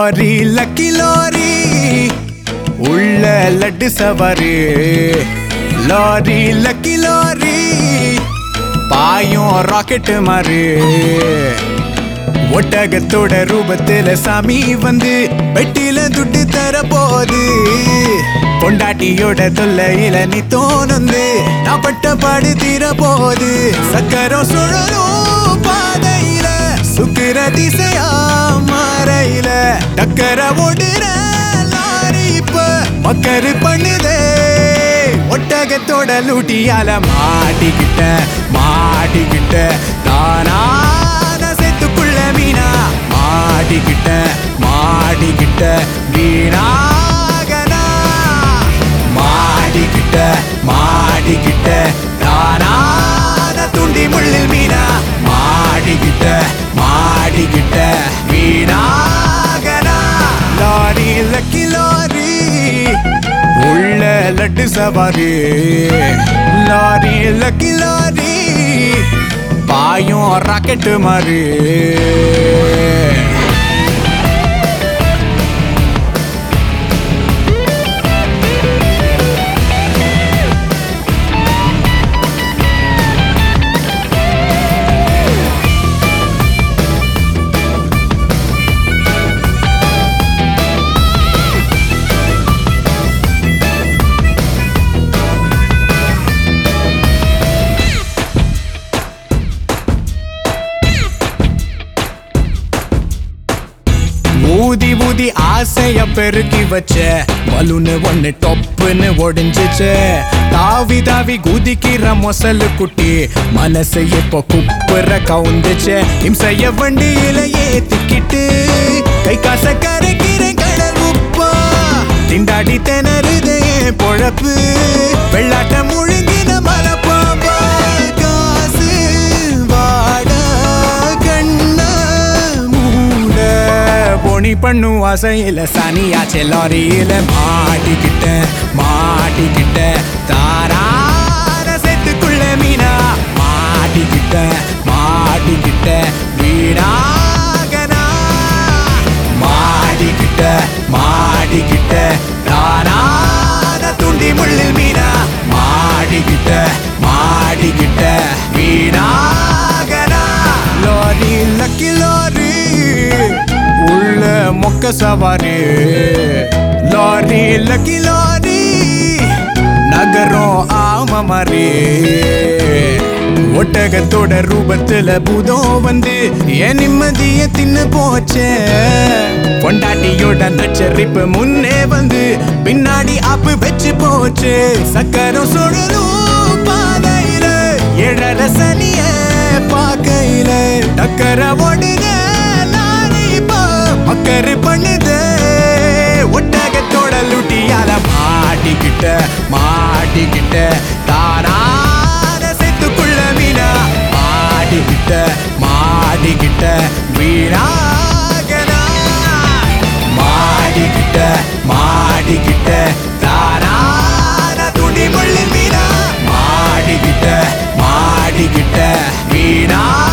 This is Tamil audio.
லாரி லக்கி லாரி உள்ள லட்டு சவாரி லாரி லக்கி லாரி பாயும் ராக்கெட் மாதிரி ஒட்டகத்தோட ரூபத்துல சாமி வந்து பெட்டில துட்டு தர போது பொண்டாட்டியோட தொல்லையில நீ தோணுந்து நான் பட்ட பாடு தீர போது சக்கரம் சுழலும் பாதையில சுக்கிர திசையா மறையில டக்கர ஓடுற லாரி இப்ப மக்கரு பண்ணுதே ஒட்டகத்தோட லூட்டியால மாட்டிக்கிட்ட மாட்டிக்கிட்ட தானான செத்துக்குள்ள மீனா மாட்டிக்கிட்ட மாட்டிக்கிட்ட வீணாகனா மாட்டிக்கிட்ட மாட்டிக்கிட்ட தானான துண்டி முள்ளில் மீனா மாட்டிக்கிட்ட மாட்டிக்கிட்ட வீணாகனா லாரி லக்கி லாரி உள்ள லட்டு சவாரி லாரி லக்கி லாரி பாயும் ராக்கெட்டு மாதிரி ஊதி ஊதி ஆசைய பெருக்கி வச்ச பலூனு ஒண்ணு டொப்புன்னு ஒடிஞ்சிச்சு தாவி தாவி குதிக்கிற மொசலு குட்டி மனசு இப்போ குப்புற கவுந்துச்சு இம்சைய வண்டியில ஏத்திக்கிட்டு கை காச கரைக்கிற கடல் உப்பா திண்டாடி திணறுதே பொழப்பு வெள்ளாட்ட முழுங்கின மலப்பாம்பா காசு வாட கண்ண மூட பொனி பண்ணும் அசையில சனியாச்சே லாரியில மாட்டிக்கிட்ட மாட்டிக்கிட்ட தாரார செத்துக்குள்ள மீனா மாட்டிக்கிட்ட மாட்டிக்கிட்ட வீணாகனா மாட்டிக்கிட்ட மாட்டிக்கிட்ட தாரார துண்டி முள்ளில் மீனா மாட்டிக்கிட்ட மாட்டிக்கிட்ட வீணாகனா லாரி லக்கி லாரி உள்ள மொக்க சவாரி லாரி லக்கி லாரி நகரம் ஆம மாதிரி ஒட்டகத்தோட ரூபத்துல பூதம் வந்து என் நிம்மதிய தின்னு போச்சே பொண்டாட்டியோட நச்சரிப்பு முன்னே வந்து பின்னாடி ஆப்பு வச்சு போச்சு சக்கரம் சுழலும் பாதையில எழற சனிய பாக்கையில டக்கர ஓடுங்க லாரி இப்போ மக்கரு பண்ணுது ஒட்டகத்தோட லுட்டியால மாட்டிக்கிட்ட மாட்டிக்கிட்ட தானான செத்துக்குள்ள மீனா மாட்டிக்கிட்ட மாட்டிக்கிட்ட வீணாகனா மாட்டிக்கிட்ட மாட்டிக்கிட்ட தானான துணி முள்ளில் மீனா மாட்டிக்கிட்ட மாட்டிக்கிட்ட வீணா